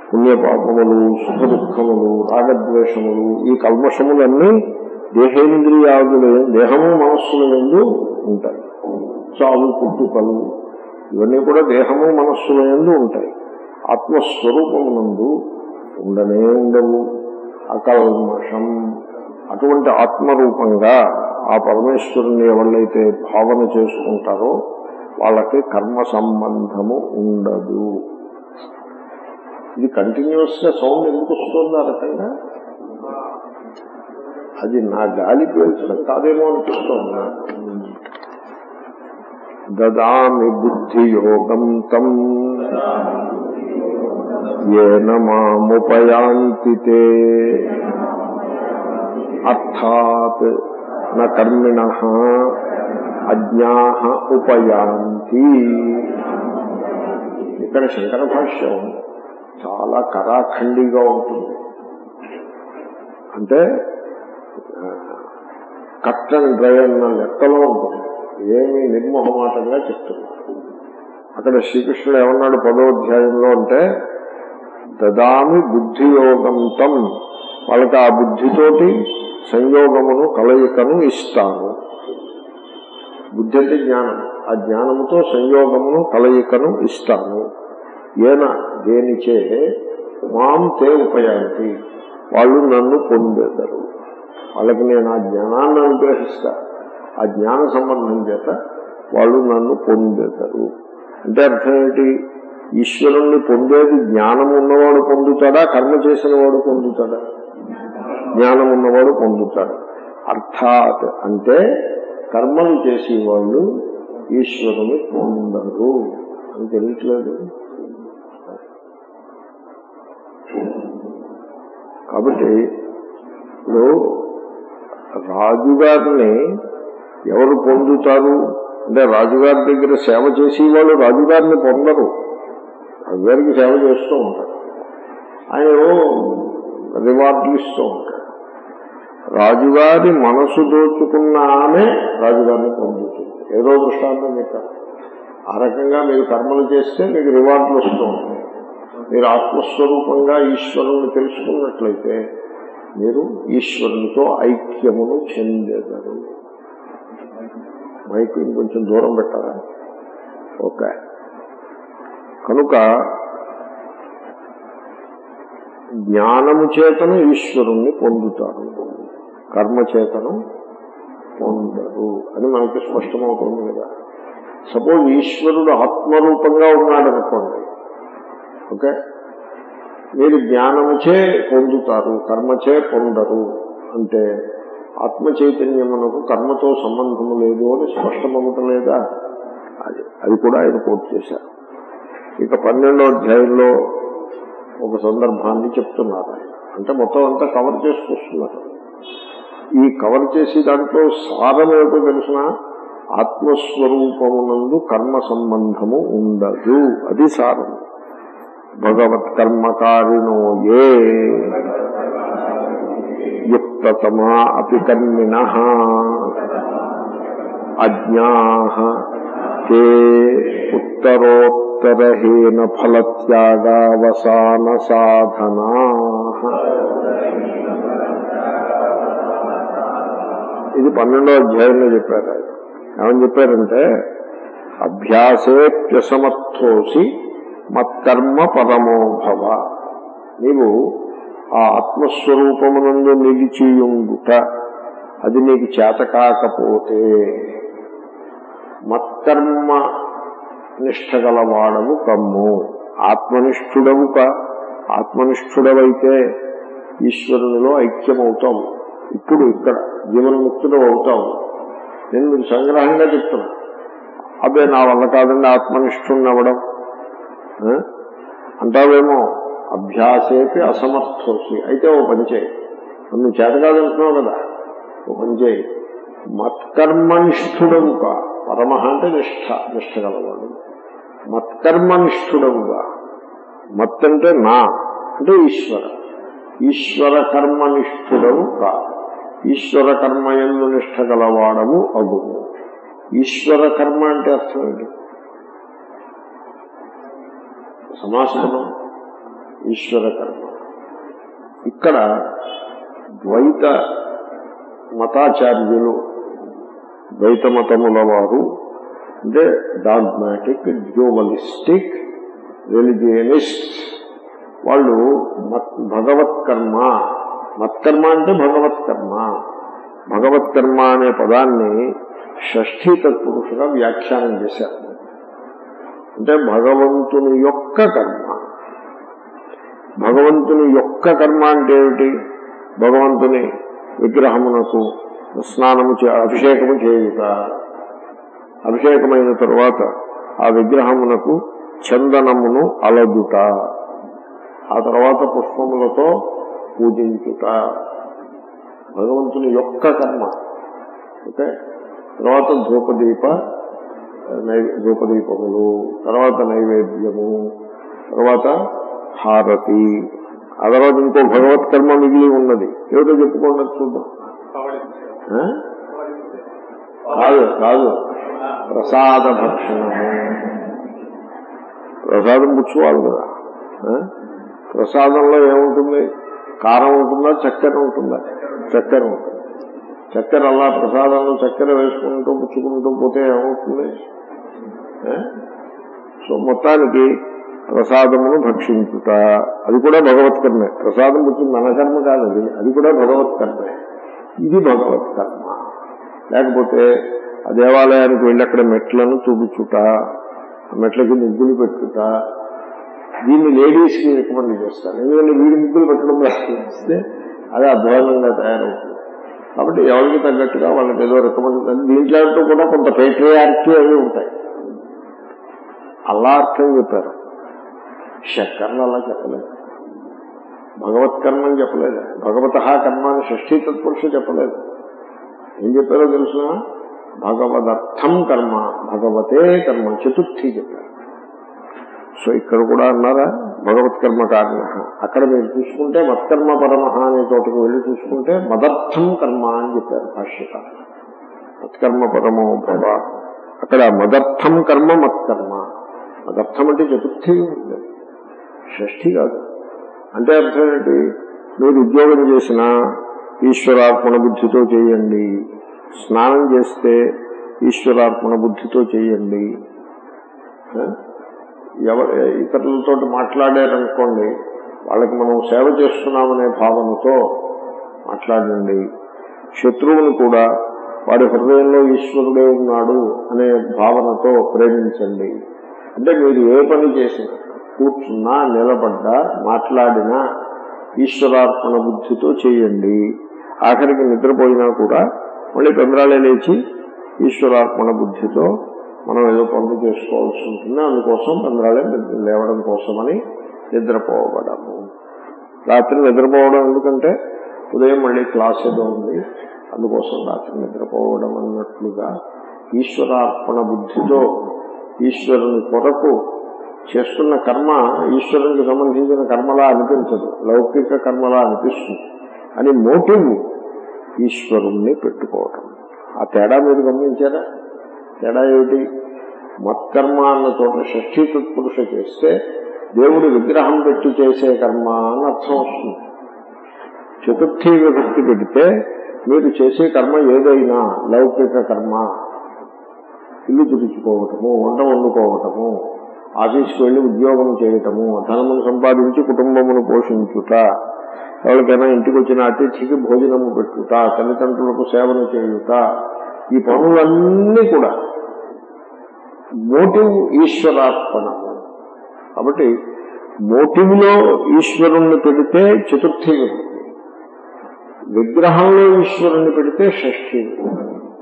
పుణ్యపాపములు సుఖ దుఃఖములు రాగద్వేషములు ఈ కల్మషములన్నీ దేహేంద్రియాదులు దేహము మనస్సుల ఎందు ఉంటాయి చావు పుట్టుకలు ఇవన్నీ కూడా దేహము మనస్సుల ఎందు ఉంటాయి ఆత్మస్వరూపమునందు ఉండనే ఉండవు అకల్మషం అటువంటి ఆత్మరూపంగా ఆ పరమేశ్వరుని ఎవళ్ళైతే భావన చేసుకుంటారో వాళ్ళకి కర్మ సంబంధము ఉండదు ఇది కంటిన్యూస్ గా సౌండ్ ఎందుకు వస్తుంది ఆ రకంగా అది నా గాలి పీల్చడం కాదేమో అనిపిస్తోంది నాకు దదామి బుద్ధి యోగం తం ఏన మాముపయాంతి తే అర్థాత్ న కర్మిణ అజ్ఞా ఉపయాంతి ఇక్కడ శంకర భాష్యం చాలా కరాఖండిగా ఉంటుంది అంటే కట్ అండ్ డ్రై అన్న లెక్కలో ఉంటుంది ఏమి నిర్మోహమాటంగా చెప్తున్నారు అక్కడ శ్రీకృష్ణుడు ఏమన్నాడు పదో అధ్యాయంలో అంటే దదామి బుద్ధియోగంతం వాళ్ళకి ఆ బుద్ధితోటి సంయోగమును కలయికను ఇస్తాను బుద్ధి అంటే జ్ఞానం ఆ జ్ఞానముతో సంయోగమును కలయికను ఇస్తాను ఏన దేనిచే మాం తే ఉపయాంతి వాళ్ళు నన్ను పొందేదరు వాళ్ళకి నేను ఆ జ్ఞానాన్ని అనుగ్రహిస్తా ఆ జ్ఞాన సంబంధం చేత వాళ్ళు నన్ను పొందేదరు అంటే అర్థం ఏంటి ఈశ్వరుణ్ణి పొందేది జ్ఞానం ఉన్నవాడు పొందుతాడా కర్మ చేసిన వాడు పొందుతాడా జ్ఞానం ఉన్నవాడు పొందుతాడు అర్థాత్ అంటే కర్మలు చేసేవాళ్ళు ఈశ్వరుని పొందరు అని తెలియట్లేదు కాబట్టి ఇప్పుడు రాజుగారిని ఎవరు పొందుతారు అంటే రాజుగారి దగ్గర సేవ చేసి వాళ్ళు రాజుగారిని పొందరు రాజుగారికి సేవ చేస్తూ ఉంటారు ఆయన రివార్డులు ఇస్తూ ఉంటాడు రాజుగారి మనసు దోచుకున్న ఆమె రాజుగారిని పొందుతుంది ఏదో దృష్టాంతం చెప్పారు ఆ రకంగా మీరు కర్మలు చేస్తే మీకు రివార్డులు వస్తూ ఉంటాయి మీరు ఆత్మస్వరూపంగా ఈశ్వరుని తెలుసుకున్నట్లయితే మీరు ఈశ్వరునితో ఐక్యమును చెందేదరు మైక్ ఇంకొంచెం దూరం పెట్టారా ఓకే కనుక జ్ఞానము చేతను ఈశ్వరుణ్ణి పొందుతారు కర్మ చేతను పొందరు అని మనకి స్పష్టమవుతుంది కదా సపోజ్ ఈశ్వరుడు ఆత్మరూపంగా ఉన్నాడు అనుకోండి ఓకే మీరు జ్ఞానముచే పొందుతారు కర్మచే పొందరు అంటే ఆత్మ చైతన్యమునకు కర్మతో సంబంధము లేదు అని స్పష్టమవుట లేదా అది అది కూడా ఆయన కోట్ చేశారు ఇక పన్నెండో అధ్యాయంలో ఒక సందర్భాన్ని చెప్తున్నారు ఆయన అంటే మొత్తం అంతా కవర్ చేసుకొస్తున్నారు ఈ కవర్ చేసి దాంట్లో సారం ఏమిటో తెలిసిన ఆత్మస్వరూపమునందు కర్మ సంబంధము ఉండదు అది సారం భగవత్ కర్మకారిణో ఏ యుక్తమా అపి కర్మిణ అజ్ఞా తే ఉత్తరోత్తరహీన ఫలత్యాగావసాన సాధనా ఇది పన్నెండో అధ్యాయంలో చెప్పారు ఆయన ఏమని చెప్పారంటే అభ్యాసేప్యసమర్థోసి మత్కర్మ పరమోభవ నీవు ఆ ఆత్మస్వరూపమునందు నిలిచియుండుట అది నీకు చేత కాకపోతే మత్కర్మ నిష్ట గలవాడవు కమ్ము ఆత్మనిష్ఠుడవు కా ఆత్మనిష్ఠుడవైతే ఈశ్వరునిలో ఐక్యమవుతావు ఇప్పుడు ఇక్కడ జీవన్ముక్తుడు అవుతావు నేను మీకు సంగ్రహంగా చెప్తున్నా అదే నా వల్ల కాదండి ఆత్మనిష్ఠుడిని అవ్వడం ఆ? అంటావేమో అభ్యాసేపి అసమర్థోసి అయితే ఓ పని చేయి నువ్వు చేత కాదంటున్నావు కదా ఓ పని చేయి మత్కర్మనిష్ఠుడవు కా పరమ అంటే నిష్ఠ నిష్ఠ గలవాడు మత్కర్మనిష్ఠుడవుగా మత్ అంటే నా అంటే ఈశ్వర ఈశ్వర కర్మనిష్ఠుడవు కా ఈశ్వర కర్మయందు నిష్ఠ గలవాడము అగుము ఈశ్వర కర్మ అంటే అర్థం ఏంటి సమాసనం ఈశ్వర కర్మ ఇక్కడ ద్వైత మతాచార్యులు ద్వైత మతముల వారు అంటే డాగ్మాటిక్ డ్యూవలిస్టిక్ రిలిజియనిస్ట్ వాళ్ళు మత్ భగవత్ కర్మ మత్కర్మ అంటే భగవత్ కర్మ భగవత్ కర్మ అనే పదాన్ని షష్ఠీ తత్పురుషుగా వ్యాఖ్యానం చేశారు అంటే భగవంతుని యొక్క కర్మ భగవంతుని యొక్క కర్మ అంటే ఏమిటి భగవంతుని విగ్రహమునకు స్నానము చే అభిషేకము చేయుట అభిషేకమైన తరువాత ఆ విగ్రహమునకు చందనమును అలదుట ఆ తర్వాత పుష్పములతో పూజించుట భగవంతుని యొక్క కర్మ ఓకే తర్వాత ధూపదీప నై ధూపదీపములు తర్వాత నైవేద్యము తర్వాత హారతి ఆ తర్వాత ఇంకో భగవత్ కర్మ మిగిలి ఉన్నది ఏమిటో చెప్పుకోండి చూద్దాం ఆ? కాదు కాదు ప్రసాద భక్షణము ప్రసాదం పుచ్చుకోవాలి కదా ఆ? ప్రసాదంలో ఏముంటుంది కారం ఉంటుందా చక్కెర ఉంటుందా చక్కెర ఉంటుంది చక్కెర అలా ప్రసాదంలో చక్కెర వేసుకుంటూ పుచ్చుకుంటూ పోతే ఏమవుతుంది ఆ? సో మొత్తానికి ప్రసాదమును భక్షించుట అది కూడా భగవత్ కర్మే ప్రసాదం పుచ్చింది మన కర్మ కాదు అది అది కూడా భగవత్ కర్మే ఇది భగవత్ కర్మ లేకపోతే ఆ దేవాలయానికి వెళ్ళి అక్కడ మెట్లను చూపించుట ఆ మెట్లకి ముగ్గులు పెట్టుట దీన్ని లేడీస్ కి రికమెండ్ చేస్తాను ఎందుకంటే వీడి ముగ్గులు పెట్టడం ప్రారంభిస్తే అది అధ్వానంగా తయారవుతుంది కాబట్టి ఎవరికి తగ్గట్టుగా వాళ్ళకి ఏదో రికమెండ్ దీంట్లో అంటూ కూడా కొంత పేట్రియార్కి అవి ఉంటాయి అలా అర్థం చెప్పారు శంకర్లు అలా చెప్పలేదు భగవత్ కర్మ అని చెప్పలేదు భగవత కర్మ అని షష్ఠీ తత్పురుష చెప్పలేదు ఏం చెప్పారో తెలుసిన భగవదర్థం కర్మ భగవతే కర్మ చతుర్థి చెప్పారు సో ఇక్కడ కూడా అన్నారా భగవత్ కర్మ కారణ అక్కడ మీరు చూసుకుంటే మత్కర్మ పరమ అనే చోటకు వెళ్ళి చూసుకుంటే మదర్థం కర్మ అని చెప్పారు భాష్యకారు మత్కర్మ పరమో భవ అక్కడ మదర్థం కర్మ మత్కర్మ మదర్థం అంటే చతుర్థి ఉంది షష్ఠి కాదు అంటే అర్థం ఏంటి మీరు ఉద్యోగం చేసినా ఈశ్వరార్పణ బుద్ధితో చేయండి స్నానం చేస్తే ఈశ్వరార్పణ బుద్ధితో చేయండి ఆ? ఎవరు ఇతరులతో మాట్లాడారనుకోండి వాళ్ళకి మనం సేవ చేస్తున్నామనే భావనతో మాట్లాడండి శత్రువును కూడా వాడి హృదయంలో ఈశ్వరుడే ఉన్నాడు అనే భావనతో ప్రేమించండి అంటే మీరు ఏ పని చేసినా కూర్చున్నా నిలబడ్డా మాట్లాడినా ఈశ్వరార్పణ బుద్ధితో చేయండి ఆఖరికి నిద్రపోయినా కూడా మళ్ళీ పెందరాలే లేచి ఈశ్వరార్పణ బుద్ధితో మనం ఏదో పనులు చేసుకోవాల్సి ఉంటుంది అందుకోసం పెందరాలే నిద్ర లేవడం కోసమని నిద్రపోవడము రాత్రి నిద్రపోవడం ఎందుకంటే ఉదయం మళ్ళీ క్లాస్ ఏదో ఉంది అందుకోసం రాత్రి నిద్రపోవడం అన్నట్లుగా ఈశ్వరార్పణ బుద్ధితో ఈశ్వరుని కొరకు చేస్తున్న కర్మ ఈశ్వరునికి సంబంధించిన కర్మలా అనిపించదు లౌకిక కర్మలా అనిపిస్తుంది అని మోటివ్ ఈశ్వరుణ్ణి పెట్టుకోవటం ఆ తేడా మీరు గమనించారా తేడా ఏమిటి మత్కర్మ అన్న చోట షష్ఠీ తత్పురుష చేస్తే దేవుడు విగ్రహం పెట్టి చేసే కర్మ అని అర్థం వస్తుంది చతుర్థీ విభక్తి పెడితే మీరు చేసే కర్మ ఏదైనా లౌకిక కర్మ ఇల్లు తుడుచుకోవటము వంట వండుకోవటము ఆఫీస్కి వెళ్లి ఉద్యోగం చేయటము ధనమును సంపాదించి కుటుంబమును పోషించుట ఎవరికైనా ఇంటికి వచ్చిన అతిథికి భోజనము పెట్టుట తల్లిదండ్రులకు సేవను చేయుట ఈ పనులన్నీ కూడా మోటివ్ ఈశ్వరార్పణము కాబట్టి మోటివ్ లో ఈశ్వరుణ్ణి పెడితే చతుర్థి విభక్తి విగ్రహంలో ఈశ్వరుణ్ణి పెడితే షష్ఠి విభక్తి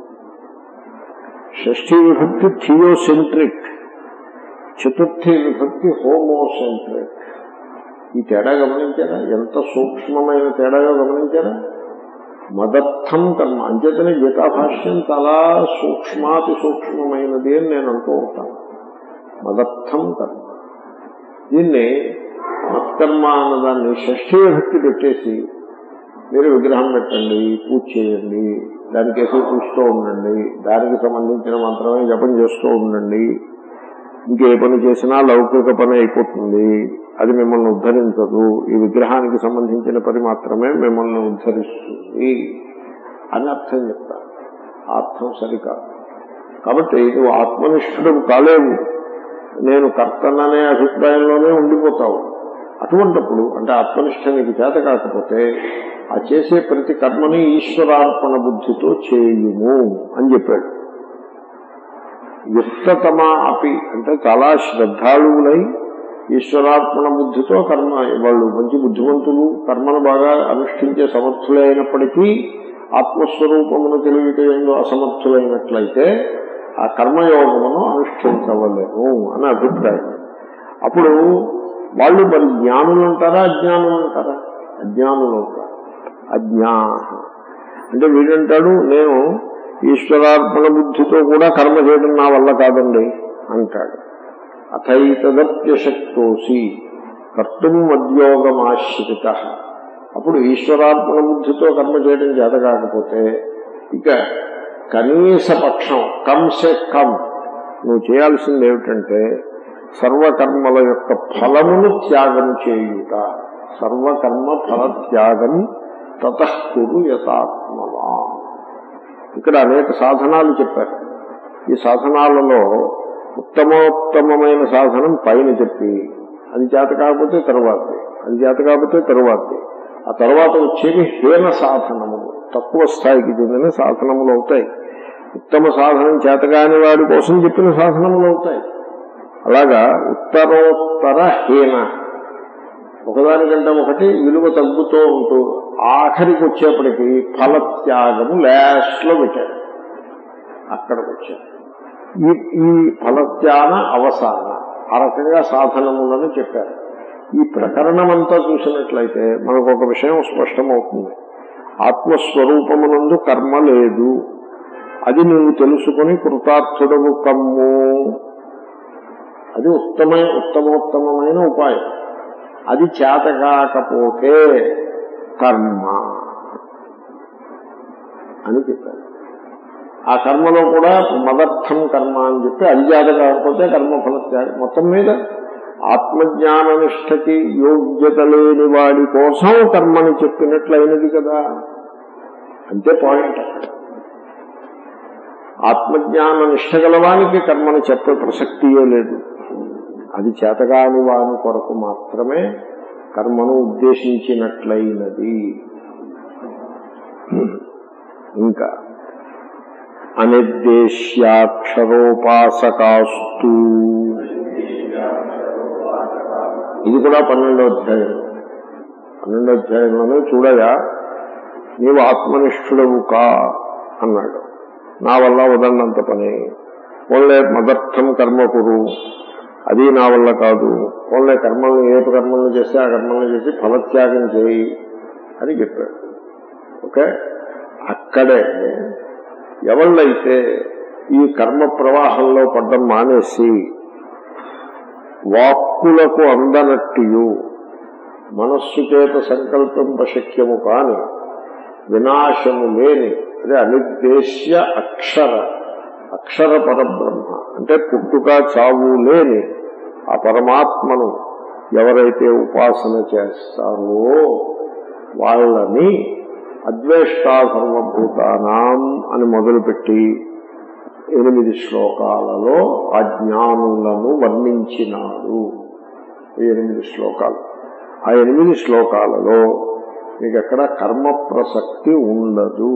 షష్ఠీ విభక్తి థియోసెంట్రిక్ చతుర్థి విభక్తి హోమోసెంట్రిక్ ఈ తేడా గమనించారా ఎంత సూక్ష్మమైన తేడాగా గమనించారా మదర్థం కర్మ అంచేతనే గీతాభాష్యం చాలా సూక్ష్మాతి సూక్ష్మమైనది అని నేను అంటూ ఉంటాను మదర్థం కర్మ దీన్ని మత్కర్మ అన్నదాన్ని షష్ఠీ విభక్తి పెట్టేసి మీరు విగ్రహం పెట్టండి పూజ చేయండి దానికేసి చూస్తూ ఉండండి దానికి సంబంధించిన మంత్రమే జపం చేస్తూ ఉండండి ఇంకే పని చేసినా లౌకిక పని అయిపోతుంది అది మిమ్మల్ని ఉద్ధరించదు ఈ విగ్రహానికి సంబంధించిన పని మాత్రమే మిమ్మల్ని ఉద్ధరిస్తుంది అని అర్థం చెప్తారు ఆ అర్థం సరికాదు కాబట్టి నువ్వు ఆత్మనిష్ఠుడు కాలేవు నేను కర్తననే అభిప్రాయంలోనే ఉండిపోతావు అటువంటప్పుడు అంటే ఆత్మనిష్ట నీకు చేత కాకపోతే ఆ చేసే ప్రతి కర్మని ఈశ్వరార్పణ బుద్ధితో చేయుము అని చెప్పాడు యుక్తతమ అపి అంటే చాలా శ్రద్ధాళువులై ఈశ్వరార్పణ బుద్ధితో కర్మ వాళ్ళు మంచి బుద్ధిమంతులు కర్మను బాగా అనుష్ఠించే సమర్థులే అయినప్పటికీ ఆత్మస్వరూపమును తెలియటంలో అసమర్థులైనట్లయితే ఆ కర్మయోగమును అనుష్ఠించవలేము అని అభిప్రాయం అప్పుడు వాళ్ళు మరి జ్ఞానులు అంటారా అజ్ఞానులు అంటారా అజ్ఞానులు అంటారు అజ్ఞా అంటే వీడంటాడు నేను ఈశ్వరార్పణ బుద్ధితో కూడా కర్మ చేయడం నా వల్ల కాదండి అంటాడు అథైతదప్యశక్తోసి కర్తుం మద్యోగమాశ్రిత అప్పుడు ఈశ్వరార్పణ బుద్ధితో కర్మ చేయడం చేత కాకపోతే ఇక కనీస పక్షం కంసే కం నువ్వు చేయాల్సింది ఏమిటంటే సర్వకర్మల యొక్క ఫలమును త్యాగం చేయుట సర్వకర్మ ఫల త్యాగం తతఃకురు యథాత్మవా ఇక్కడ అనేక సాధనాలు చెప్పారు ఈ సాధనాలలో ఉత్తమోత్తమైన సాధనం పైన చెప్పి అది చేత కాకపోతే తరువాతది అది చేత కాకపోతే తరువాతది ఆ తర్వాత వచ్చేవి హీన సాధనములు తక్కువ స్థాయికి చెందిన సాధనములు అవుతాయి ఉత్తమ సాధనం చేతగాని వాడి కోసం చెప్పిన సాధనములు అవుతాయి అలాగా ఉత్తరోత్తర హీన ఒకదానికంటే ఒకటి విలువ తగ్గుతూ ఉంటూ ఆఖరికి వచ్చేప్పటికి ఫలత్యాగము లాస్ట్ లో పెట్టాడు అక్కడికి వచ్చాడు ఈ ఈ ఫలత్యాన అవసాన ఆ రకంగా సాధనములను చెప్పారు ఈ ప్రకరణం అంతా చూసినట్లయితే మనకు ఒక విషయం స్పష్టమవుతుంది ఆత్మస్వరూపమునందు కర్మ లేదు అది నువ్వు తెలుసుకుని కృతార్థుడవు కమ్ము అది ఉత్తమ ఉత్తమోత్తమైన ఉపాయం అది చేతకాకపోతే కర్మ అని చెప్పారు ఆ కర్మలో కూడా మదర్థం కర్మ అని చెప్పి అది చేత కాకపోతే కర్మఫల త్యాగం మొత్తం మీద ఆత్మజ్ఞాన నిష్టకి యోగ్యత లేని వాడి కోసం కర్మని చెప్పినట్లయినది కదా అంతే పాయింట్ అక్కడ ఆత్మజ్ఞాన నిష్ట గలవానికి కర్మని చెప్పే ప్రసక్తియే లేదు అది చేతగాని వాని కొరకు మాత్రమే కర్మను ఉద్దేశించినట్లయినది ఇంకా అనిర్దేశ్యాక్షరోపాసకాస్తు ఇది కూడా పన్నెండో అధ్యాయం పన్నెండో అధ్యాయంలోనే చూడగా నీవు ఆత్మనిష్ఠుడవు కా అన్నాడు నా వల్ల వదలంత పని ఓన్లే మదర్థం కర్మకురు అది నా వల్ల కాదు ఓన్లే కర్మలను ఏ కర్మలను చేస్తే ఆ కర్మలను చేసి ఫలత్యాగం చేయి అని చెప్పాడు ఓకే అక్కడే ఎవళ్ళైతే ఈ కర్మ ప్రవాహంలో పడ్డం మానేసి వాక్కులకు అందనట్టు మనస్సు చేత సంకల్పింపశక్యము కాని వినాశము లేని అదే అనిర్దేశ్య అక్షర అక్షర పరబ్రహ్మ అంటే పుట్టుక చావు లేని ఆ పరమాత్మను ఎవరైతే ఉపాసన చేస్తారో వాళ్ళని అద్వేష్టా సర్వభూతానాం అని మొదలుపెట్టి ఎనిమిది శ్లోకాలలో ఆ జ్ఞానులను వర్ణించినాడు ఈ ఎనిమిది శ్లోకాలు ఆ ఎనిమిది శ్లోకాలలో మీకు ఎక్కడ కర్మ ప్రసక్తి ఉండదు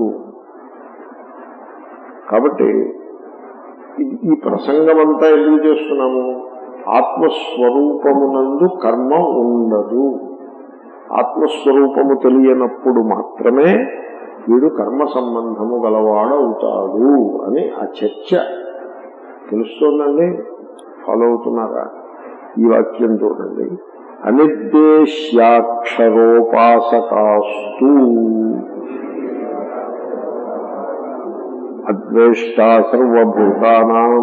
కాబట్టి ఇది- ఈ ప్రసంగం అంతా ఎందుకు చేస్తున్నాము ఆత్మస్వరూపమునందు కర్మ ఉండదు ఆత్మస్వరూపము తెలియనప్పుడు మాత్రమే వీడు కర్మ సంబంధము గలవాడవుతాడు అని ఆ చర్చ తెలుస్తోందండి ఫాలో అవుతున్నారా ఈ వాక్యం చూడండి అనిర్దేశ్యాక్షరోపాసకాస్తు అద్వేష్టా సర్వభూతానాం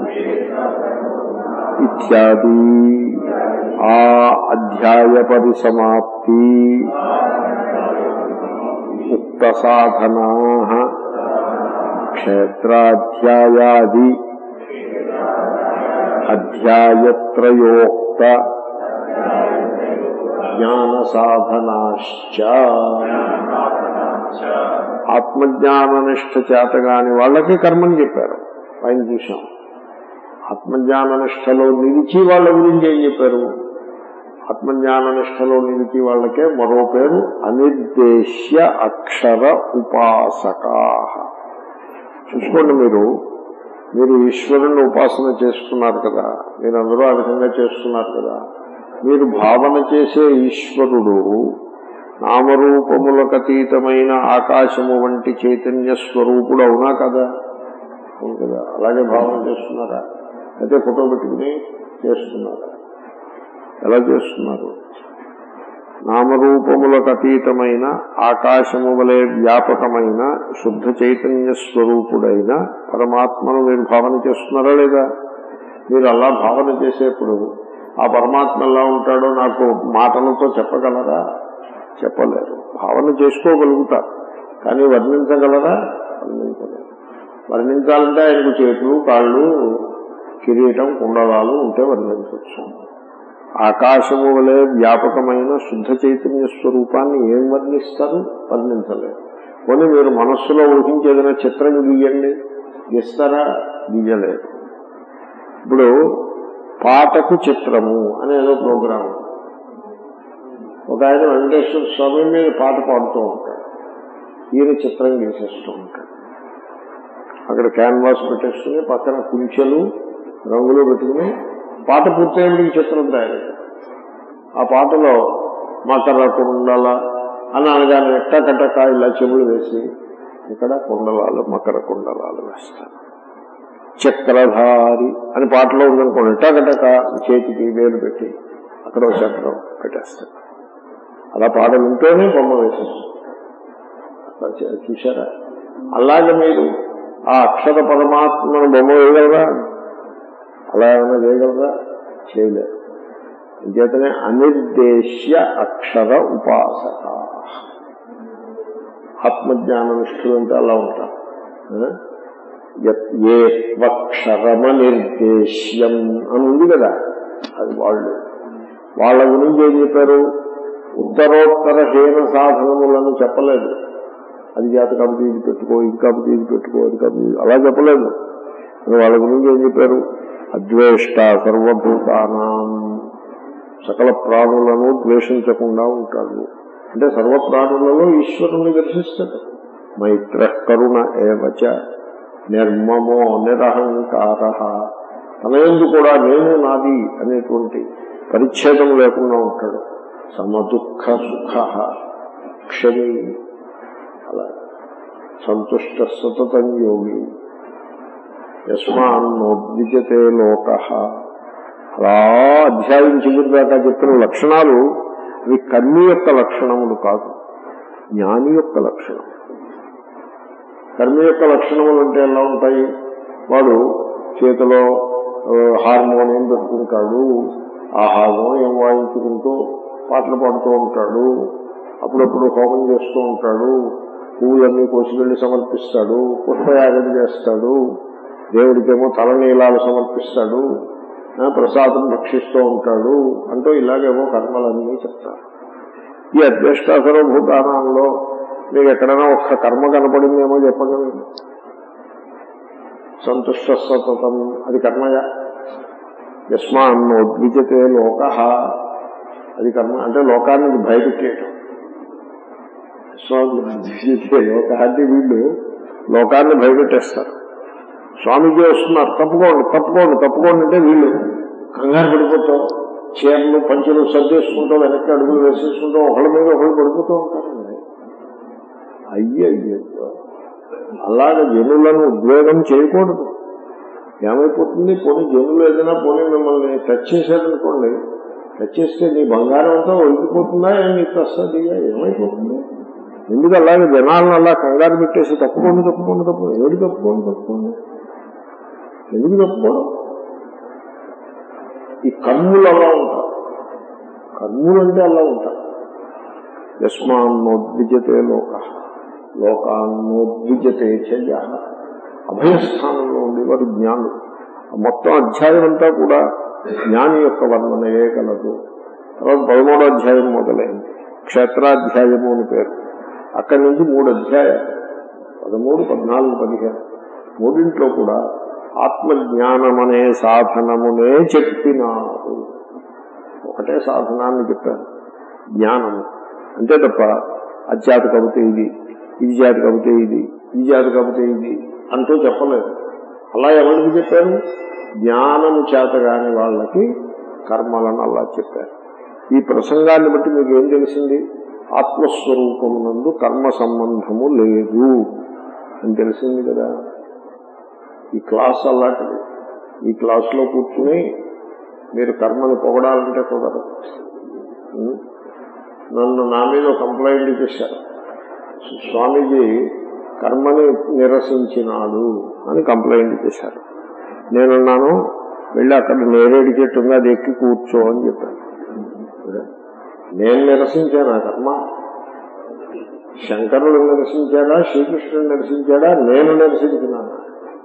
ఇత్యాది ఆ అధ్యాయ పరిసమాప్తి ఉక్త సాధనా క్షేత్రాధ్యాయాది అధ్యాయత్రయోక్త జ్ఞాన సాధనాశ్చ ఆత్మజ్ఞాననిష్ట చేతగాని వాళ్ళకి కర్మని చెప్పారు పైన చూశాం ఆత్మజ్ఞాననిష్టలో నిలిచి వాళ్ళ గురించి ఏం చెప్పారు ఆత్మజ్ఞాననిష్టలో నిలిచి వాళ్ళకే మరో పేరు అనిర్దేశ్య అక్షర ఉపాసకా చూసుకోండి మీరు మీరు ఈశ్వరుణ్ణి ఉపాసన చేసుకున్నారు కదా మీరు అందరూ ఆ విధంగా చేస్తున్నారు కదా మీరు భావన చేసే ఈశ్వరుడు నామరూపములకు అతీతమైన ఆకాశము వంటి చైతన్య స్వరూపుడు అవునా కదా అవును కదా అలాగే భావన చేస్తున్నారా అయితే ఫోటో పెట్టుకుని చేస్తున్నారా ఎలా చేస్తున్నారు నామరూపములకు అతీతమైన ఆకాశము వలె వ్యాపకమైన శుద్ధ చైతన్య స్వరూపుడైన పరమాత్మను మీరు భావన చేస్తున్నారా లేదా మీరు అలా భావన చేసేప్పుడు ఆ పరమాత్మ ఎలా ఉంటాడో నాకు మాటలతో చెప్పగలరా చెప్పలేరు భావన చేసుకోగలుగుతారు కానీ వర్ణించగలరా వర్ణించలేరు వర్ణించాలంటే ఆయనకు చేతులు కాళ్ళు కిరీటం కుండలాలు ఉంటే వర్ణించవచ్చు ఆకాశము వలె వ్యాపకమైన శుద్ధ చైతన్య స్వరూపాన్ని ఏం వర్ణిస్తారు వర్ణించలేరు కొన్ని మీరు మనస్సులో ఊహించేదైనా చిత్రం గీయండి గీస్తారా గీయలేరు ఇప్పుడు పాటకు చిత్రము అనేదో ప్రోగ్రాం ఒక ఆయన వెంకటేశ్వర స్వామి మీద పాట పాడుతూ ఉంటాడు ఈయన చిత్రం గీసేస్తూ ఉంటాడు అక్కడ క్యాన్వాస్ పెట్టేసుకుని పక్కన కుంచెలు రంగులు పెట్టుకుని పాట పూర్తయ్యేందుకు చిత్రం తయారు ఆ పాటలో మకర కుండల అని అనగానే టకటక ఇలా చెవులు వేసి ఇక్కడ కుండలాలు మకర కుండలాలు వేస్తారు చక్రధారి అని పాటలో ఉందనుకోండి టకటక చేతికి వేలు పెట్టి అక్కడ ఒక చక్రం పెట్టేస్తారు అలా పాట వింటూనే బొమ్మ వేసేస్తారు అట్లా చే- చూశారా అలాగే మీరు ఆ అక్షర పరమాత్మను బొమ్మ వేయగలరా అలా ఏమైనా చేయగలరా చేయలేరు అంచేతనే అనిర్దేశ్య అక్షర ఉపాసక ఆత్మజ్ఞాన నిష్ఠులు అంటే అలా ఉంటారు ఆ? యత్ ఏ త్వక్షరమ నిర్దేశ్యం అని ఉంది కదా అది వాళ్ళు వాళ్ళ గురించి ఏం చెప్పారు ఉత్తరోత్తర హీన సాధనములను చెప్పలేదు అది చేత కాబట్టి ఇది పెట్టుకో ఇంకా ఇది పెట్టుకో అది కాబట్టి ఇది- అలా చెప్పలేదు మరి వాళ్ళ గురించి ఏం చెప్పారు అద్వేష్ట సర్వభూతానాం సకల ప్రాణులను ద్వేషించకుండా ఉంటాడు అంటే సర్వ ప్రాణులలో ఈశ్వరుణ్ణి దర్శిస్తాడు మైత్ర కరుణ ఏవచ నిర్మమో నిరహంకార తన ఎందు కూడా నేను నాది అనేటువంటి పరిచ్ఛేదం లేకుండా ఉంటాడు సమదుఃఖ సుఖ క్షమి అలా సంతుష్ట సతతం యోగి యస్మాన్నోద్విజతే లోక అలా అధ్యాయం చివరి దాకా చెప్పిన లక్షణాలు అవి కర్మి యొక్క లక్షణములు కాదు జ్ఞాని యొక్క లక్షణం కర్మి యొక్క లక్షణములు అంటే ఎలా ఉంటాయి వాడు చేతిలో ఆ, హార్మోనియం పెట్టుకుంటాడు ఆ హార్మోనియం వాయించుకుంటూ పాటలు పాడుతూ ఉంటాడు అప్పుడప్పుడు హోమం చేస్తూ ఉంటాడు పువ్వులన్నీ కోసుకెళ్లి సమర్పిస్తాడు పుష్పయాగం చేస్తాడు దేవుడికేమో తలనీలాలు సమర్పిస్తాడు ఆ, ప్రసాదం భక్షిస్తూ ఉంటాడు అంటూ ఇలాగేమో కర్మలన్నీ చెప్తారు ఈ అద్వేష్టాసర్వభూతానంలో మీకు ఎక్కడైనా ఒక్క కర్మ కనపడిందేమో చెప్పగలను సంతుష్ట సతతం అది కర్మయ యస్మాన్నోద్విజతే లోక అది కర్మ అంటే లోకానికి భయపెట్టేయటం యస్మాన్నోద్విజతే లోక అంటే వీళ్ళు లోకాన్ని భయపెట్టేస్తారు స్వామీజీ వస్తున్నారు తప్పుకోండి తప్పుకోండి తప్పుకోండి అంటే వీళ్ళు కంగారు పడిపోతాం చీరలు పంచులు సర్దేసుకుంటూ వెనక్కి అడుగులు వేసేసుకుంటూ ఒకళ్ళ మీద ఒకళ్ళు పడిపోతూ ఉంటారండి అయ్యయ్యో అలాగే జనులను ఉద్వేగం చేయకూడదు ఏమైపోతుంది పోనీ జనులు ఏదైనా పోనీ మిమ్మల్ని టచ్ చేశారనుకోండి టచ్ చేస్తే నీ బంగారం అంతా ఒలికిపోతుందా ఏం నీకు వస్తుంది ఏమైపోతుంది ఎందుకు అలాగే జనాలను అలా కంగారు పెట్టేసి తప్పుకోండి తప్పుకోండి తప్పుకోండి ఏడు తప్పుకోండి తప్పుకోండి ఎందుకు తప్పుకోవడం ఈ కర్ములు అలా ఉంటారు కర్ములు అంటే అలా ఉంటారు యస్మాన్నోద్విజతే లోక లోకాన్నోద్విజతే చెయ్య అభయస్థానంలో ఉండేవారు జ్ఞానులు మొత్తం అధ్యాయం అంతా కూడా జ్ఞాని యొక్క వర్ణనయే కలదు తర్వాత పదమూడో అధ్యాయం మొదలైంది క్షేత్రాధ్యాయము అని పేరు అక్కడి నుంచి మూడు అధ్యాయాలు పదమూడు పద్నాలుగు పదిహేను మూడింట్లో కూడా ఆత్మజ్ఞానం అనే సాధనమునే చెప్పినారు ఒకటే సాధనాన్ని చెప్పారు జ్ఞానము అంతే తప్ప అత్యాత కాబట్టి ఇది ఇది జాతి కాబట్టి ఇది ఇది జాతి కాబట్టి ఇది అంటూ చెప్పలేదు అలా ఎవరికి చెప్పారు జ్ఞానము చేత కాని వాళ్ళకి కర్మలను అలా చెప్పారు ఈ ప్రసంగాన్ని బట్టి మీకు ఏం తెలిసింది ఆత్మస్వరూపమునందు కర్మ సంబంధము లేదు అని తెలిసింది కదా ఈ క్లాస్ అలాంటిది ఈ క్లాసులో కూర్చుని మీరు కర్మని పొగడాలంటే కుదరదు ఉం? నన్ను నా మీద కంప్లైంట్ చేశారు స్వామీజీ కర్మని నిరసించినాడు అని కంప్లైంట్ చేశారు నేనున్నాను వెళ్ళి అక్కడ నేరేడు చెట్టు ఉంది అది ఎక్కి కూర్చో అని చెప్పాను నేను నిరసించాను ఆ కర్మ శంకరుడు నిరసించాడా శ్రీకృష్ణుడు నిరసించాడా నేను నిరసించినాను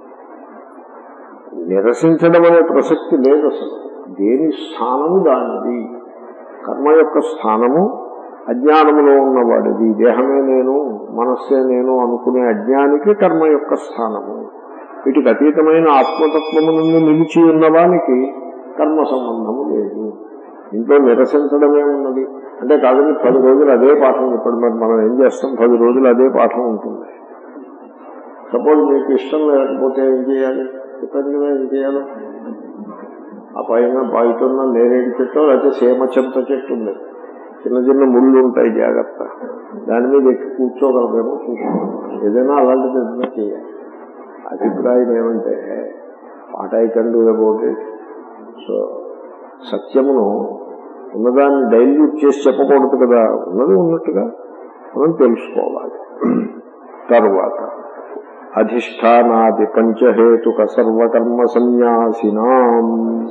నిరసించడం అనే ప్రసక్తి లేదు అసలు దేని స్థానము దానిది కర్మ యొక్క స్థానము అజ్ఞానములో ఉన్నవాడిది దేహమే నేను మనస్సే నేను అనుకునే అజ్ఞానికి కర్మ యొక్క స్థానము వీటికి అతీతమైన ఆత్మతత్వము నుండి నిలిచి ఉన్నవానికి కర్మ సంబంధము లేదు ఇంట్లో నిరసించడమే ఉన్నది అంటే కాదని పది రోజులు అదే పాఠం చెప్పాడు మరి మనం ఏం చేస్తాం పది రోజులు అదే పాఠం ఉంటుంది సపోజ్ మీకు ఇష్టం లేకపోతే ఏం చేయాలి చెప్పండి కదా ఏం చేయాలి ఆ పైన బయటన్న నేరేడు చెట్టు లేకపోతే సీమ చెంత చెట్టు ఉంది చిన్న చిన్న ముళ్ళు ఉంటాయి జాగ్రత్త దాని మీద ఎక్కి కూర్చోగలమేమో చూసుకోవాలి ఏదైనా అలాంటిది ఏదైనా చేయాలి అభిప్రాయం ఏమంటే what I can do about it so సత్యమును ఉన్నదాన్ని డైల్యూట్ చేసి చెప్పకూడదు కదా ఉన్నది ఉన్నట్టుగా మనం తెలుసుకోవాలి తరువాత అధిష్టానాది పంచహేతుక సర్వకర్మ సన్యాసినాం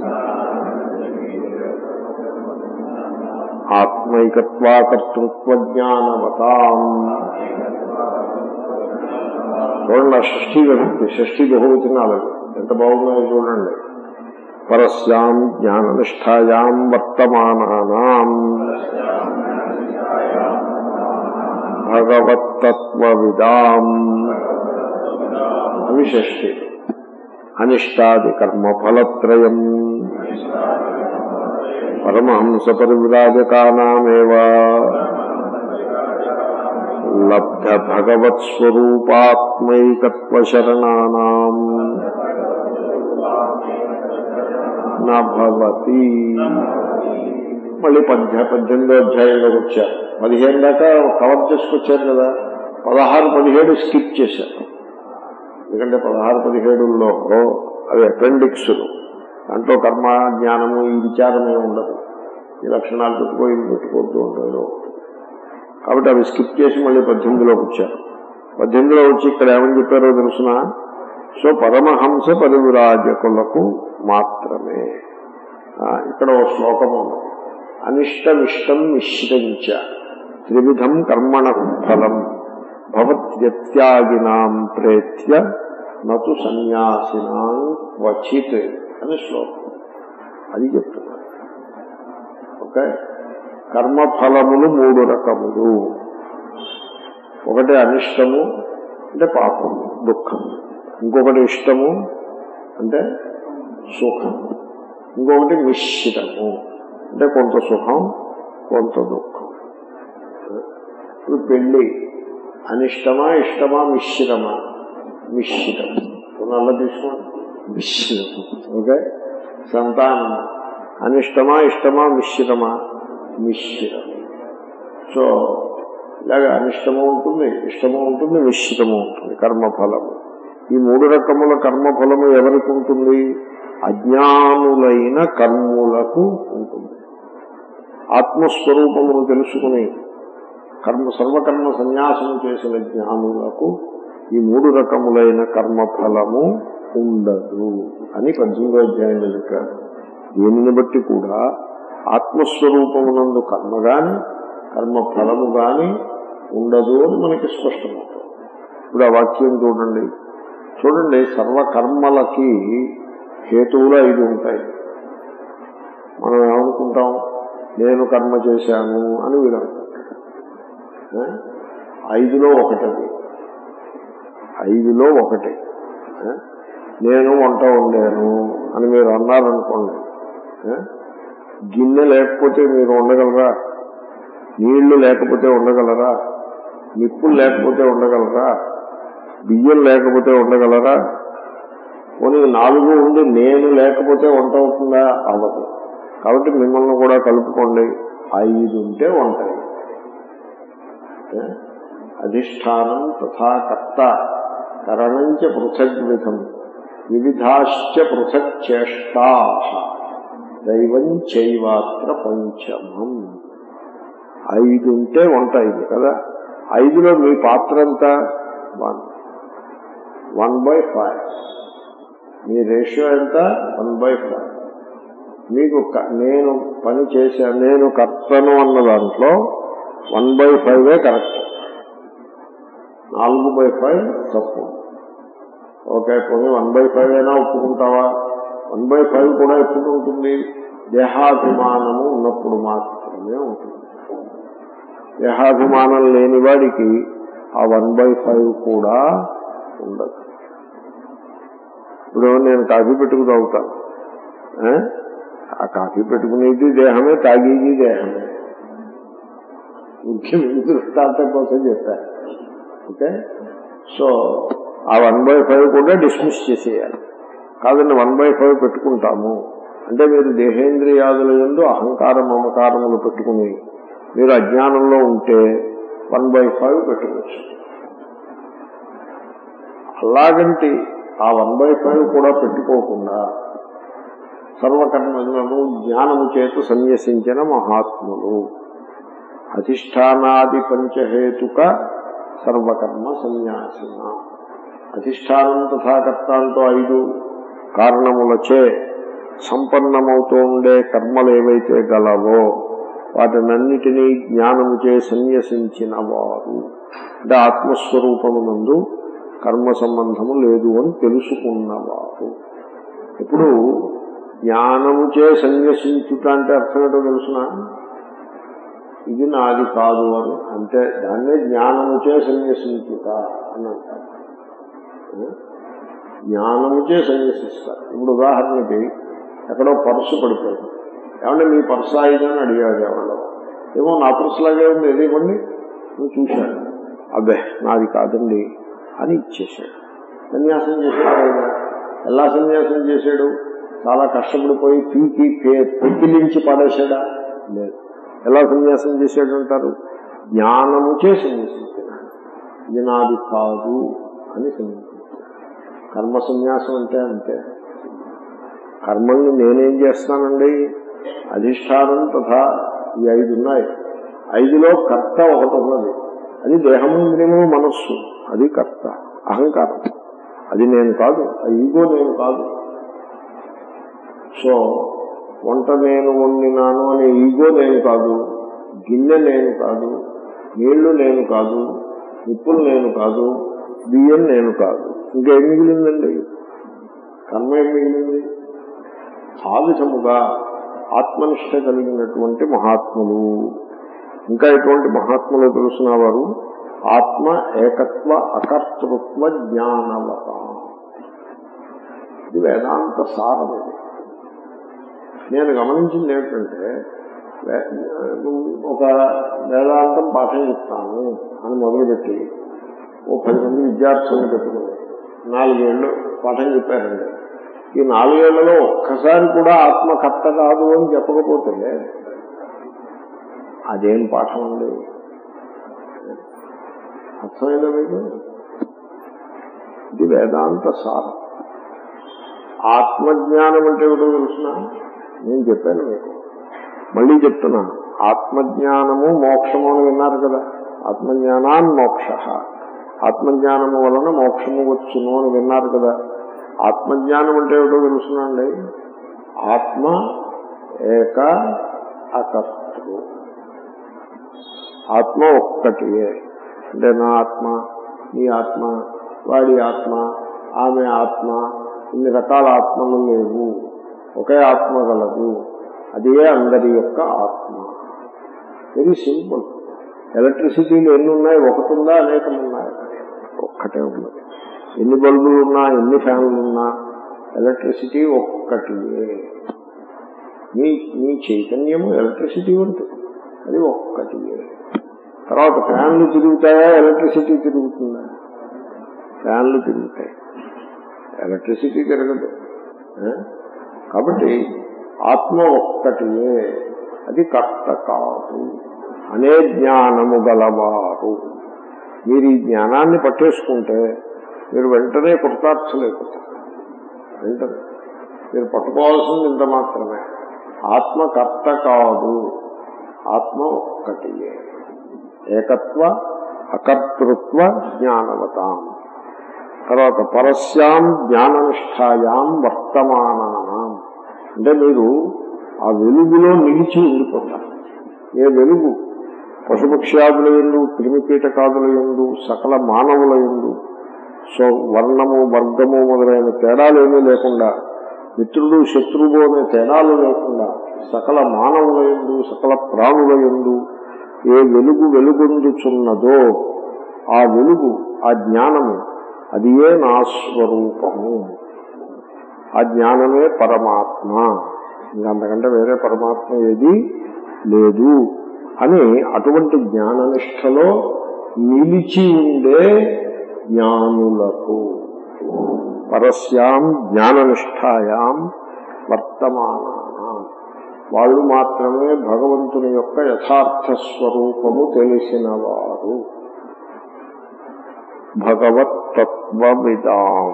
ఆత్మైకత్వాకర్తృత్వ జ్ఞానవతాం చూడండి ఆ షష్ఠీ విభక్తి షష్ఠీ బహువచనాలు ఎంత బాగున్నాయో చూడండి పరస్యాం జ్ఞాననిష్టాయాం వర్తమానానాం భగవత్తత్వవిదాం అవి షష్ఠి అనిష్టాది కర్మఫలత్రయం పరమహంస పరివిరాజకానామేవ లబ్ధ భగవత్స్వరూపాత్మైకత్వ శరణానాం నభవతి మళ్ళీ పద్య పద్దెనిమిదో అధ్యాయంలోకి వచ్చారు పదిహేను దాకా కవర్ చేసుకొచ్చారు కదా పదహారు పదిహేడు స్కిప్ చేశారు ఎందుకంటే పదహారు పదిహేడుల్లో అవి అపెండిక్స్లు దాంట్లో కర్మ జ్ఞానము ఈ విచారమే ఉండదు ఈ లక్షణాలు పెట్టుకో ఇది పెట్టుకోవద్దు ఉండదు కాబట్టి అవి స్కిప్ చేసి మళ్ళీ పద్దెనిమిదిలోకి వచ్చారు పద్దెనిమిదిలో వచ్చి ఇక్కడ ఏమని చెప్పారో తెలుసిన సో పరమహంస పరివిరాజకులకు మాత్రమే ఆ, ఇక్కడ ఓ శ్లోకం ఉంది అనిష్టమిష్టం మిశ్రించ త్రివిధం కర్మణ ఫలం భవత్యత్యాగినాం ప్రేత్య నతు సన్యాసినాం క్వచిత్ అని శ్లోకం అది చెప్తున్నారు ఓకే కర్మఫలములు మూడు రకములు ఒకటి అనిష్టము అంటే పాపము దుఃఖము ఇంకొకటి ఇష్టము అంటే సుఖము ఇంకొకటి మిశ్రము అంటే కొంత సుఖం కొంత దుఃఖం ఇప్పుడు పెళ్లి అనిష్టమా ఇష్టమా మిశ్రమా మిశ్రం నల్ల తీసుకోండి మిశ్రమం ఓకే సంతానం అనిష్టమా ఇష్టమా మిశ్రమా మిశ్రం సో ఇలాగ అనిష్టము ఉంటుంది ఇష్టము ఉంటుంది మిశ్రము ఉంటుంది కర్మఫలము ఈ మూడు రకముల కర్మఫలము ఎవరికి ఉంటుంది అజ్ఞానులైన కర్ములకు ఉంటుంది ఆత్మస్వరూపమును తెలుసుకుని కర్మ సర్వకర్మ సన్యాసము చేసిన జ్ఞానులకు ఈ మూడు రకములైన కర్మఫలము ఉండదు అని పద్దెనిమిదో అధ్యాయంలో చెప్పారు దీనిని బట్టి కూడా ఆత్మస్వరూపమునందు కర్మ గాని కర్మ ఫలము గాని ఉండదు అని మనకి స్పష్టమవుతుంది ఇప్పుడు ఆ వాక్యం చూడండి చూడండి సర్వకర్మలకి హేతువులు ఐదు ఉంటాయి మనం ఏమనుకుంటాం నేను కర్మ చేశాను అని వీడు అనుకుంటాడు ఆ? ఐదులో ఒకటది ఐదులో ఒకటి ఆ? నేను వంట వండాను అని మీరు అన్నారనుకోండి ఆ? గిన్నె లేకపోతే మీరు ఉండగలరా నీళ్లు లేకపోతే ఉండగలరా నిప్పులు లేకపోతే ఉండగలరా బియ్యం లేకపోతే ఉండగలరా పోనీ నాలుగు ఉండి నేను లేకపోతే వంట అవుతుందా అవ్వదు కాబట్టి మిమ్మల్ని కూడా కలుపుకోండి ఐదు ఉంటే ఉంటాయి ఓకే? అధిష్టానం తథా కర్త కరణంచ పృథగ్ విధం వివిధాశ్చ పృథక్ చేష్టా దైవం చైవాత్ర పంచమం ఐదు ఉంటే ఉంటాయి కదా ఐదులో మీ పాత్ర ఎంత వన్ వన్ బై ఫైవ్ మీ రేషియో ఎంత వన్ బై ఫైవ్ మీకు క- నేను పని చేశాను నేను కర్తను అన్న దాంట్లో వన్ బై ఫైవే కరెక్ట్ నాలుగు బై ఫైవ్ తప్పు ఓకే పోనీ వన్ బై ఫైవ్ అయినా ఒప్పుకుంటావా వన్ బై ఫైవ్ కూడా ఎప్పుడు ఉంటుంది దేహాభిమానము ఉన్నప్పుడు మాత్రమే ఉంటుంది దేహాభిమానం లేని వాడికి ఆ వన్ బై ఫైవ్ కూడా ఉండదు ఇప్పుడు నేను కాఫీ పెట్టుకు తాగుతాను ఆ? ఆ కాఫీ పెట్టుకునేది దేహమే తాగేది దేహమే ముఖ్యం దృష్టాంతం కోసం చెప్పాను ఓకే సో ఆ వన్ బై ఫైవ్ కూడా డిస్మిస్ చేసేయాలి కాదండి వన్ బై ఫైవ్ పెట్టుకుంటాము అంటే మీరు దేహేంద్రియాదుల ఎందు అహంకార మమకారములు పెట్టుకుని మీరు అజ్ఞానంలో ఉంటే వన్ బై ఫైవ్ పెట్టుకోవచ్చు అలాగంటి ఆ వన్ బై ఫైవ్ కూడా పెట్టుకోకుండా సర్వకర్మలను జ్ఞానము చేత సన్యసించిన మహాత్ములు అధిష్టానాది పంచహేతుక సర్వకర్మ సన్యాసిన అధిష్టానం తథాకర్త అంటూ ఐదు కారణములచే సంపన్నమవుతూ ఉండే కర్మలు ఏవైతే గలవో వాటినన్నిటినీ జ్ఞానముచే సన్యసించిన వారు అంటే ఆత్మస్వరూపమునందు కర్మ సంబంధము లేదు అని తెలుసుకున్నవారు ఇప్పుడు జ్ఞానముచే సన్యసించుట అంటే అర్థం ఏంటో తెలుసిన ఇది నాది కాదు అని అంటే దాన్నే జ్ఞానముచే సన్యసించుట అని అంటారు జ్ఞానముచే సన్యసిస్తారు ఇప్పుడు ఉదాహరణకి ఎక్కడో పర్సు పడిపోయింది ఏమంటే మీ పర్సు ఆయుధని అడిగాడు ఎవరో ఏమో నా పర్సు లాగే ఉంది ఏది ఇవ్వండి నువ్వు చూశాను అబ్బే నాది కాదండి అని ఇచ్చేశాడు సన్యాసం చేశాడు ఆయన ఎలా సన్యాసం చేశాడు చాలా కష్టపడిపోయి పీకి పే- పెకిలించి పడేశాడా లేదు ఎలా సన్యాసం చేశాడు అంటారు జ్ఞానముచే సన్యాసించాడు ఇది నాది కాదు అని సన్యాసించాడు కర్మ సన్యాసం అంటే అంతే కర్మల్ని నేనేం చేస్తానండి అధిష్టానం తథా ఈ ఐదు ఉన్నాయి ఐదులో కర్త ఒకటి ఉన్నది అది దేహము ఇంద్రియము మనస్సు అది కర్త అహంకారం అది నేను కాదు ఆ ఈగో నేను కాదు సో వంట నేను వండినాను అనే ఈగో నేను కాదు గిన్నె నేను కాదు నీళ్లు నేను కాదు నిప్పులు నేను కాదు బియ్యం నేను కాదు ఇంకేం మిగిలిందండి కర్మ ఏం మిగిలింది ఆ విధముగా ఆత్మనిష్ట కలిగినటువంటి మహాత్ములు ఇంకా ఎటువంటి మహాత్ములు తెలుసిన వారు ఆత్మ ఏకత్వ అకర్తృత్వ జ్ఞానవత ఇది వేదాంత సారం ఇది నేను గమనించింది ఏమిటంటే వే- ఒక వేదాంతం పాఠం చెప్తాను అని మొదలుపెట్టి ఓ పది మంది విద్యార్థులను పెట్టుకుని నాలుగేళ్లు పాఠం చెప్పారండి ఈ నాలుగేళ్లలో ఒక్కసారి కూడా ఆత్మకర్త కాదు అని చెప్పకపోతే అదేం పాఠం అండి అర్థమైందా మీకు ఇది వేదాంత సారం ఆత్మజ్ఞానం అంటే ఏమిటో తెలుసిన నేను చెప్పాను మీకు మళ్ళీ చెప్తున్నా ఆత్మజ్ఞానము మోక్షము అని విన్నారు కదా ఆత్మజ్ఞానాన్ మోక్ష ఆత్మజ్ఞానము వలన మోక్షము వచ్చును అని విన్నారు కదా ఆత్మజ్ఞానం అంటే ఏమిటో తెలుసునండి ఆత్మ ఏక అకర్తృ ఆత్మ ఒక్కటియే అంటే నా ఆత్మ నీ ఆత్మ వాడి ఆత్మ ఆమె ఆత్మ ఇన్ని రకాల ఆత్మలు లేవు ఒకే ఆత్మ గలదు అదే అందరి యొక్క ఆత్మ వెరీ సింపుల్ ఎలక్ట్రిసిటీలు ఎన్ని ఉన్నాయి ఒకటి ఉందా అనేకం ఉన్నాయి ఒక్కటే ఉన్నది ఎన్ని బల్బులు ఉన్నా ఎన్ని ఫ్యాన్లు ఉన్నా ఎలక్ట్రిసిటీ ఒక్కటియే మీ మీ చైతన్యము ఎలక్ట్రిసిటీ ఉంటుంది అది ఒక్కటియే తర్వాత ఫ్యాన్లు తిరుగుతాయా ఎలక్ట్రిసిటీ తిరుగుతుందా ఫ్యాన్లు తిరుగుతాయి ఎలక్ట్రిసిటీ తిరగదు ఆ? కాబట్టి ఆత్మ ఒక్కటియే అది కర్త కాదు అనే జ్ఞానము గలవారు మీరు ఈ జ్ఞానాన్ని పట్టేసుకుంటే మీరు వెంటనే కృతార్థులైపోతారు వెంటనే మీరు పట్టుకోవాల్సింది ఇంత మాత్రమే ఆత్మ కర్త కాదు ఆత్మ ఒక్కటియే ఏకత్వ అకర్తృత్వ జ్ఞానవతాం తర్వాత పరస్యాం జ్ఞాననిష్టాయాం వర్తమానానాం అంటే మీరు ఆ వెలుగులో నిలిచి ఉండిపోతారు ఏ వెలుగు పశుపక్ష్యాదుల ఎందు క్రిమికీటకాదుల ఎందు సకల మానవుల ఎందు సో వర్ణము వర్గము మొదలైన తేడాలేమీ లేకుండా మిత్రుడు శత్రువు అనే తేడాలు లేకుండా సకల మానవుల ఎందు సకల ప్రాణుల ఎందు ఏ వెలుగు వెలుగొందుచున్నదో ఆ వెలుగు ఆ జ్ఞానము అది ఏ నా స్వరూపము ఆ జ్ఞానమే పరమాత్మ ఇంకా అంతకంటే వేరే పరమాత్మ ఏది లేదు అని అటువంటి జ్ఞాననిష్టలో నిలిచి ఉండే జ్ఞానులకు పరస్యాం జ్ఞాననిష్టాయాం వర్తమానానాం వాళ్ళు మాత్రమే భగవంతుని యొక్క యథార్థ స్వరూపము తెలిసిన వారు భగవత్తత్వవిదాం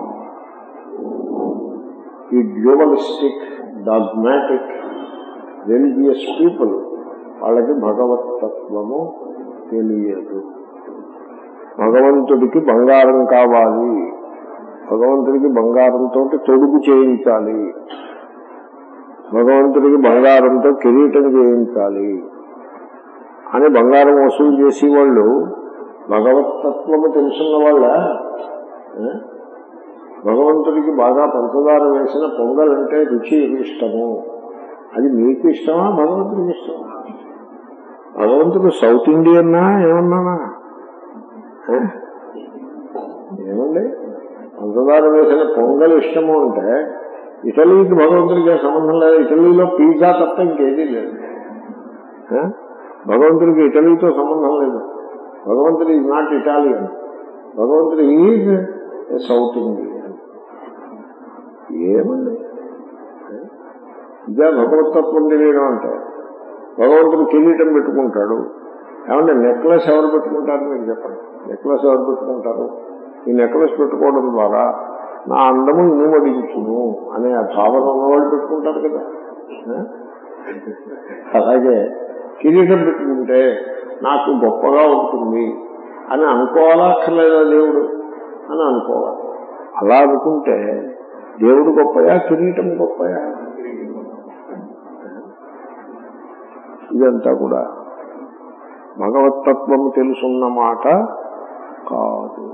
ఈ డ్యూవలిస్టిక్ డాగ్మాటిక్ రిలీజియస్ పీపుల్ వాళ్ళకి భగవత్తత్వము తెలియదు భగవంతుడికి బంగారం కావాలి భగవంతుడికి బంగారంతో తొడుగు చేయించాలి భగవంతుడికి బంగారంతో కిరీటం చేయించాలి అని బంగారం వసూలు చేసి వాళ్ళు భగవత్తత్వము తెలుసున్న వాళ్ళ ఏ? భగవంతుడికి బాగా పంచదార వేసిన పొంగల్ అంటే రుచి ఇష్టము అది మీకు ఇష్టమా భగవంతుడికి ఇష్టమా భగవంతుడు సౌత్ ఇండియన్నా ఏమన్నానా ఏ? ఏమండి పంచదార వేసిన పొంగల్ ఇష్టము అంటే ఇటలీకి భగవంతుడికి ఏ సంబంధం లేదు ఇటలీలో పిజ్జా తప్ప ఇంకేదీ లేదు ఏ? భగవంతుడికి ఇటలీతో సంబంధం లేదు భగవంతుడు ఈజ్ నాట్ ఇటాలియన్ భగవంతుడు ఈజ్ సౌత్ ఇండియన్ ఏమండి ఇదే భగవతత్వం తెలియడం అంటే భగవంతుడు కిరీటం పెట్టుకుంటాడు ఏమంటే నెక్లెస్ ఎవరు పెట్టుకుంటారు మీరు చెప్పండి నెక్లెస్ ఎవరు పెట్టుకుంటారు ఈ నెక్లెస్ పెట్టుకోవడం ద్వారా నా అందము ఇనుమడించును అనే ఆ భావన ఉన్నవాళ్ళు పెట్టుకుంటారు కదా ఆ? అలాగే కిరీటం పెట్టుకుంటే నాకు గొప్పగా ఉంటుంది అని అనుకోవాలా అక్కర్లేదా దేవుడు అని అనుకోవాలి అలా అనుకుంటే దేవుడు గొప్పయా కిరీటం గొప్పయా ఇదంతా కూడా భగవత్తత్వము తెలుసున్న మాట కాదు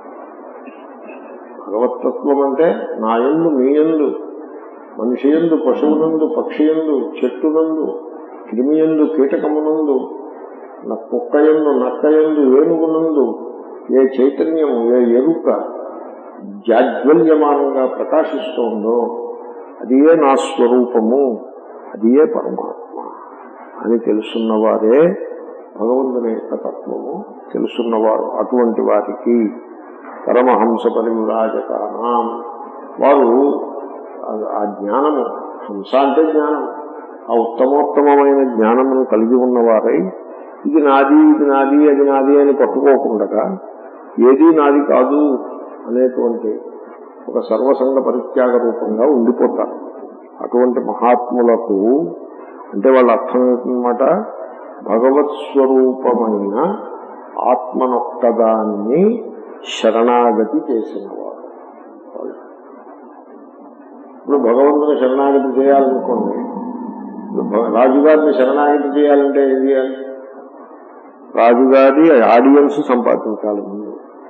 భగవత్తత్వం అంటే నా ఎందు మీ ఎందు మనిషి ఎందు పశువునందు పక్షి ఎందు చెట్టునందు క్రిమి ఎందు కీటకమునందు నా కుక్క ఎందు నక్క ఎందు ఏనుగునందు ఏ చైతన్యము ఏ ఎరుక జాజ్వల్యమానంగా ప్రకాశిస్తోందో అది ఏ నా స్వరూపము అది ఏ పరమాత్మ అని తెలుసున్నవారే భగవంతుని యొక్క తత్వము తెలుసున్నవారు అటువంటి వారికి పరమహంస పరివిరాజకానం వారు ఆ- ఆ జ్ఞానము హంస అంటే జ్ఞానం ఆ ఉత్తమోత్తమైన జ్ఞానమును కలిగి ఉన్నవారై ఇది నాది ఇది నాది అది నాది అని పట్టుకోకుండా ఏది నాది కాదు అనేటువంటి ఒక సర్వసంగ పరిత్యాగ రూపంగా ఉండిపోతారు అటువంటి మహాత్ములకు అంటే వాళ్ళ అర్థం ఏంటన్నమాట భగవత్ స్వరూపమైన ఆత్మనొక్కదాన్ని శరణాగతి చేసినవారు వాళ్ళు. ఇప్పుడు భగవంతుని శరణాగతి చేయాలనుకోండి ఇప్పుడు భ- రాజుగారిని శరణాగతి చేయాలంటే ఏం చేయాలి రాజుగారి ఆడియన్స్ సంపాదించాలి ముందు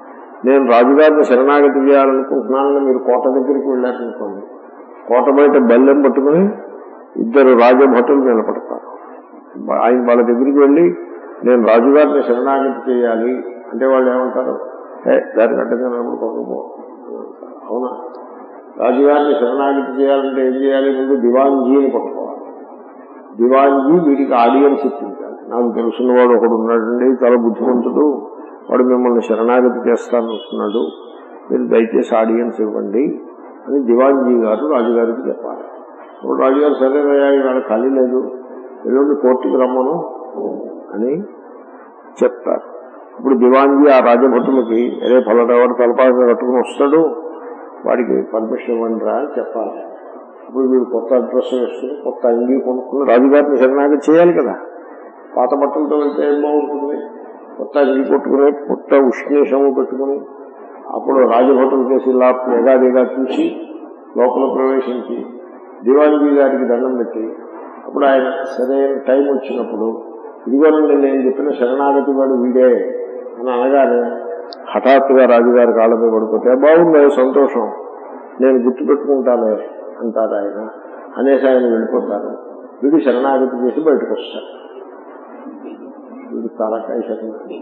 నేను రాజుగారిని శరణాగతి చేయాలనుకుంటున్నానని మీరు కోట దగ్గరికి వెళ్ళారనుకోండి కోట బయట బల్లెం పట్టుకుని ఇద్దరు రాజభటులు నిలబడతారు ఆయన వాళ్ళ దగ్గరికి వెళ్ళి నేను రాజుగారిని శరణాగతి చేయాలి అంటే వాళ్ళు ఏమంటారు ఏ దాని కట్టగా నిలబడుకోకపో అవునా రాజుగారిని శరణాగతి చేయాలంటే ఏం చేయాలి ముందు దివాంజీని పట్టుకోవాలి దివాంజీ వీడికి ఆడియన్స్ ఇప్పించాలి నాకు తెలుసున్నవాడు ఒకడు ఉన్నాడండి చాలా బుద్ధిమంతుడు వాడు మిమ్మల్ని శరణాగతి చేస్తానంటున్నాడు మీరు దయచేసి ఆడియన్స్ ఇవ్వండి అని దివాంజీ గారు రాజుగారికి చెప్పాలి ఇప్పుడు రాజుగారు సరేనయ్యా ఇవాళ ఖాళీ లేదు ఎల్లుండి కోర్టుకి రమ్మను అని చెప్తారు ఇప్పుడు దివాంజీ ఆ రాజభటులకి అరే ఫలటవాడు తలపాక కట్టుకుని వస్తాడు వాడికి పర్మిషన్ ఇవ్వండి రా అని చెప్పాలి ఇప్పుడు వీడు కొత్త అడ్రస్ వేసుకుని కొత్త అంగీ కొనుక్కుని రాజుగారిని శరణాగతి చేయాలి కదా పాత బట్టలతో వెళ్తే ఏం బాగుంటుంది కొత్త అంగీ కొట్టుకుని కొత్త ఉష్ణేషము పెట్టుకుని అప్పుడు రాజభటులు చేసి ఇలా ఎగాదిగా చూసి లోపల ప్రవేశించి దివాళీ గారికి దండం పెట్టి అప్పుడు ఆయన సరైన టైం వచ్చినప్పుడు ఇదిగోనండి నేను చెప్పిన శరణాగతి వాడు వీడే అని అనగానే హఠాత్తుగా రాజుగారి కాళ్ళ మీద పడిపోతే బాగుంది సంతోషం నేను గుర్తుపెట్టుకుంటానే అంటారు ఆయన అనేసి ఆయన వెళ్ళిపోతారు వీడు శరణాగతి చేసి బయటకు వస్తాడు వీడు తలకాయ శరణాగతి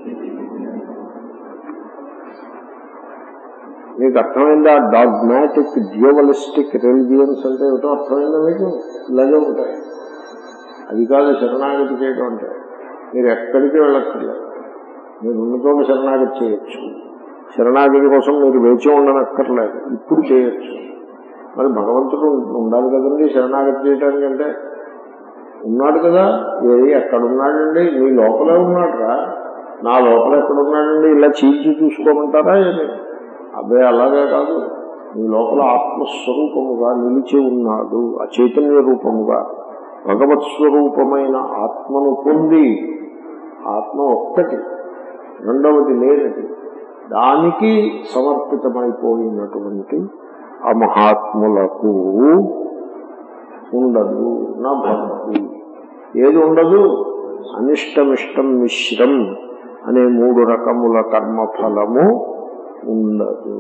మీకు అర్థమైందా డాగ్మాటిక్ డ్యూవలిస్టిక్ రిలిజియన్స్ అంటే ఏమిటో అర్థమైందా మీకు ఇలాగే ఉంటాయి అది కాదు శరణాగతి చేయడం అంటే మీరు ఎక్కడికి వెళ్ళక్కర్లేదు మీరు ఉన్న చోట శరణాగతి చేయొచ్చు శరణాగతి కోసం మీరు వేచి ఉండనక్కర్లేదు ఇప్పుడు చేయొచ్చు మరి భగవంతుడు ఉండాలి కదండి శరణాగతి చేయడానికి అంటే ఉన్నాడు కదా ఏది ఎక్కడున్నాడండి మీ లోపలే ఉన్నాడురా నా లోపల ఎక్కడున్నాడండి ఇలా చీల్చి చూసుకోమంటారా ఏమి అబ్బాయి అలాగే కాదు మీ లోపల ఆత్మస్వరూపముగా నిలిచి ఉన్నాడు ఆ చైతన్య రూపముగా భగవత్ స్వరూపమైన ఆత్మను పొంది ఆత్మ ఒక్కటి రెండవది లేనిది దానికి సమర్పితమైపోయినటువంటి ఆ మహాత్ములకు ఉండదు నా భక్తి ఏది ఉండదు అనిష్టమిష్టం మిశ్రం అనే మూడు రకముల కర్మఫలము ఉండదు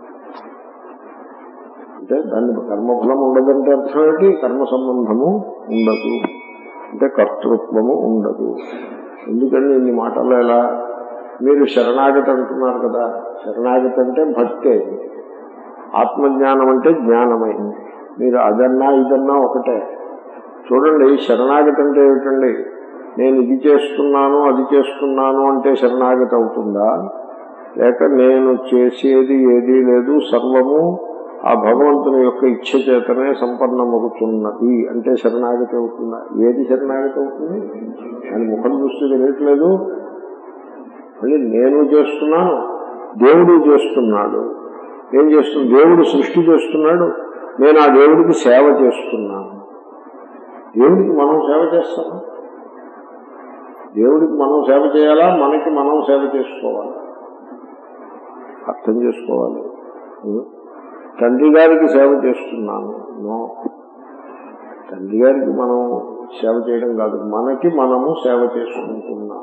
అంటే దాన్ని కర్మఫలం ఉండదంటే అర్థం ఏంటి కర్మ సంబంధము ఉండదు అంటే కర్తృత్వము ఉండదు ఎందుకంటే ఇన్ని మాటలు ఎలా మీరు శరణాగతి అంటున్నారు కదా శరణాగతి అంటే భక్తి అయింది ఆత్మజ్ఞానం అంటే జ్ఞానమైంది మీరు అదన్నా ఇదన్నా ఒకటే చూడండి శరణాగతి అంటే ఏమిటండి నేను ఇది చేస్తున్నాను అది చేస్తున్నాను అంటే శరణాగతి అవుతుందా లేక నేను చేసేది ఏదీ లేదు సర్వము ఆ భగవంతుని యొక్క ఇచ్చ చేతనే సంపన్నమవుతున్నది అంటే శరణాగతి అవుతుందా ఏది శరణాగతి అవుతుంది అని ముఖం చూస్తే తెలియట్లేదు మళ్ళీ నేను చేస్తున్నాను దేవుడు చేస్తున్నాడు ఏం చేస్తుంది దేవుడు సృష్టి చేస్తున్నాడు నేను ఆ దేవుడికి సేవ చేస్తున్నాను దేవుడికి మనం సేవ చేస్తాము దేవుడికి మనం సేవ చేయాలా మనకి మనం సేవ చేసుకోవాలా అర్థం చేసుకోవాలి తండ్రి గారికి సేవ చేస్తున్నాను నో తండ్రి గారికి మనం సేవ చేయడం కాదు మనకి మనము సేవ చేసుకుంటున్నాము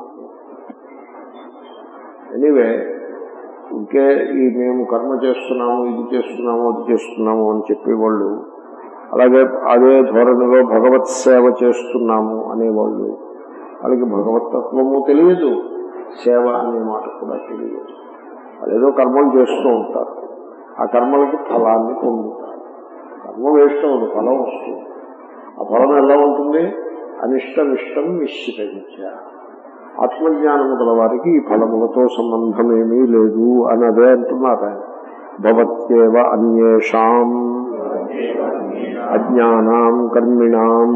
ఎనీవే ఇంకే ఈ మేము కర్మ చేస్తున్నాము ఇది చేస్తున్నాము అది చేస్తున్నాము అని చెప్పేవాళ్ళు అలాగే అదే ధోరణిలో భగవత్ సేవ చేస్తున్నాము అనేవాళ్ళు వాళ్ళకి భగవతత్వము తెలియదు సేవ అనే మాట కూడా తెలియదు అదేదో కర్మలు చేస్తూ ఉంటారు ఆ కర్మలకి ఫలాన్ని పొందుతారు కర్మ వేస్ట్ అవ్వదు ఫలం వస్తుంది ఆ ఫలం ఎలా ఉంటుంది అనిష్టమిష్టం మిశ్రయించ ఆత్మజ్ఞానము గల వారికి ఈ ఫలములతో సంబంధమేమీ లేదు అని అదే అంటున్నారు ఆయన భవత్యేవ అన్యేషాం అజ్ఞానాం కర్మిణాం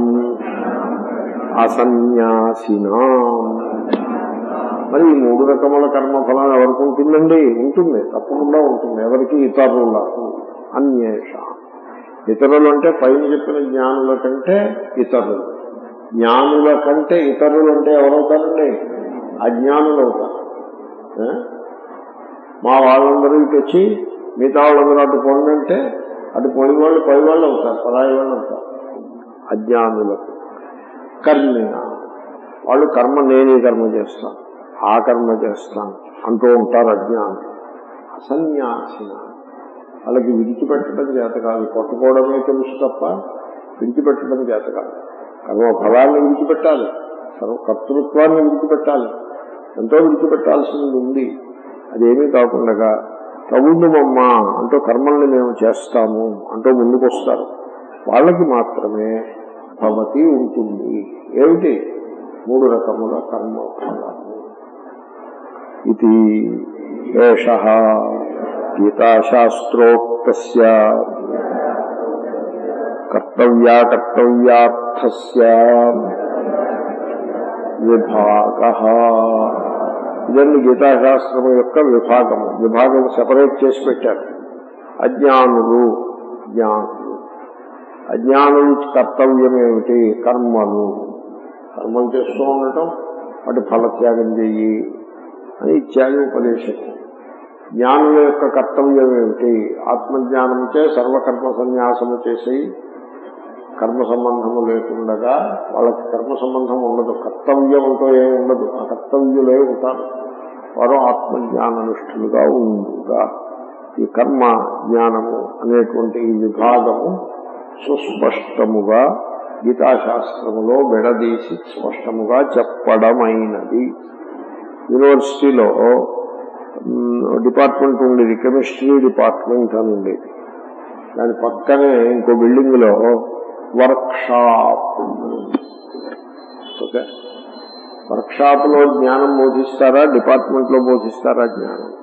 అసన్యాసినాం మరి ఈ మూడు రకముల కర్మఫలం ఎవరికి ఉంటుందండి ఉంటుంది తప్పకుండా ఉంటుంది ఎవరికి ఇతరులకు అన్యేష ఇతరులు అంటే పైన చెప్పిన జ్ఞానుల కంటే ఇతరులు జ్ఞానుల కంటే ఇతరులు అంటే ఎవరవుతారండి అజ్ఞానులు అవుతారు ఆ? మా వాళ్ళందరూ ఇటు వచ్చి మిగతా వాళ్ళందరూ అటు పోండి అంటే అటు పోయిన వాళ్ళు పై వాళ్ళు అవుతారు పరాయి వాళ్ళు అవుతారు అజ్ఞానులకు కర్మిణ వాళ్ళు కర్మ నేనే కర్మ చేస్తాను ఆ కర్మ చేస్తాను అంటూ ఉంటారు అజ్ఞానం అసన్యాసిన వాళ్ళకి విడిచిపెట్టడం చేత కాదు పట్టుకోవడమే తెలుసు తప్ప విడిచిపెట్టడం చేత కాదు కర్మ ఫలాన్ని విడిచిపెట్టాలి సర్వ కర్తృత్వాన్ని విడిచిపెట్టాలి ఎంతో విడిచిపెట్టాల్సింది ఉంది అదేమీ కాకుండా తగుందుమమ్మా అంటూ కర్మల్ని మేము చేస్తాము అంటూ ముందుకొస్తారు వాళ్ళకి మాత్రమే భవతి ఉంటుంది ఏమిటి మూడు రకముల కర్మ ఫలము ఇది ఏష గీతాశాస్త్రోక్త కర్తవ్యాకర్తవ్యార్థ విభాగ ఇదండి గీతాశాస్త్రం యొక్క విభాగము విభాగం సెపరేట్ చేసి పెట్టారు అజ్ఞానులు జ్ఞానులు అజ్ఞానులు కర్తవ్యం ఏమిటి కర్మలు కర్మలు చేస్తూ ఉండటం వాటి ఫలత్యాగం చెయ్యి అని ఇత్యాది ఉపదేశం జ్ఞానుల యొక్క కర్తవ్యం ఏమిటి ఆత్మజ్ఞానంచే సర్వకర్మ సన్యాసము చేసి కర్మ సంబంధము లేకుండగా వాళ్ళకి కర్మ సంబంధం ఉండదు కర్తవ్యం అంటూ ఏమి ఉండదు ఆ కర్తవ్యులే ఉంటారు వారు ఆత్మజ్ఞాననిష్ఠులుగా ఉండుగా ఈ కర్మ జ్ఞానము అనేటువంటి ఈ విభాగము సుస్పష్టముగా గీతాశాస్త్రములో విడదీసి స్పష్టముగా చెప్పడమైనది యూనివర్సిటీలో డిపార్ట్మెంట్ ఉండేది కెమిస్ట్రీ డిపార్ట్మెంట్ అని ఉండేది దాని పక్కనే ఇంకో బిల్డింగ్ లో workshop okay workshop లో జ్ఞానం బోధిస్తారా డిపార్ట్మెంట్ లో బోధిస్తారా జ్ఞానం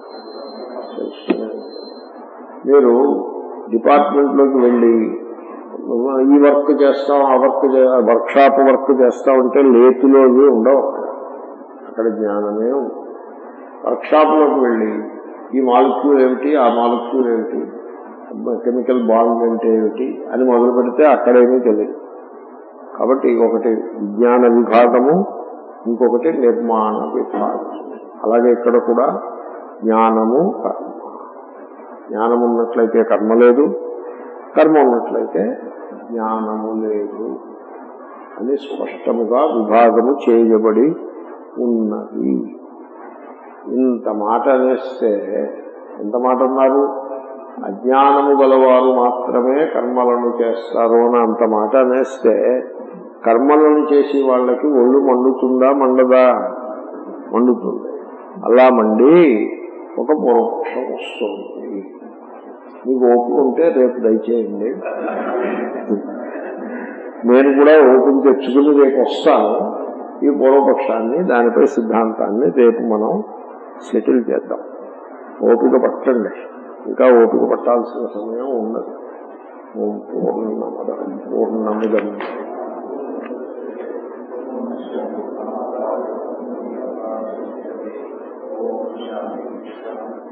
మీరు డిపార్ట్మెంట్ లోకి వెళ్ళి ఈ వర్క్ చేస్తాం ఆ వర్క్ వర్క్ షాప్ వర్క్ చేస్తాం అంటే లేతులో అవి ఉండవు అక్కడ జ్ఞానమే ఉంది వర్క్ షాప్ లోకి వెళ్ళి ఈ మాలిక్యూల్ ఏమిటి ఆ మాలిక్యూల్ ఏమిటి కెమికల్ బాండ్ అంటే ఏమిటి అని మొదలు పెడితే అక్కడేమీ తెలియదు కాబట్టి ఒకటి విజ్ఞాన విభాగము ఇంకొకటి నిర్మాణ విభాగం అలాగే ఇక్కడ కూడా జ్ఞానము కర్మ జ్ఞానం ఉన్నట్లయితే కర్మ లేదు కర్మ ఉన్నట్లయితే జ్ఞానము లేదు అని స్పష్టముగా విభాగము చేయబడి ఉన్నది ఇంత మాట అనేస్తే ఎంత మాట అన్నారు అజ్ఞానము గలవారు మాత్రమే కర్మలను చేస్తారు అని అంత మాట అనేస్తే కర్మలను చేసి వాళ్ళకి ఒళ్ళు మండుతుందా మండదా మండుతుంది అలా మండి ఒక పూర్వపక్షం వస్తుంది మీకు ఓపిక ఉంటే రేపు దయచేయండి నేను కూడా ఓపిక తెచ్చుకుని రేపు వస్తాను ఈ పూర్వపక్షాన్ని దానిపై సిద్ధాంతాన్ని రేపు మనం సెటిల్ చేద్దాం ఓపిక పట్టండి ఇంకా ఓపిక పట్టాల్సిన సమయం ఉన్నది ఓం పూర్ణమద పూర్ణమిదం శాంతి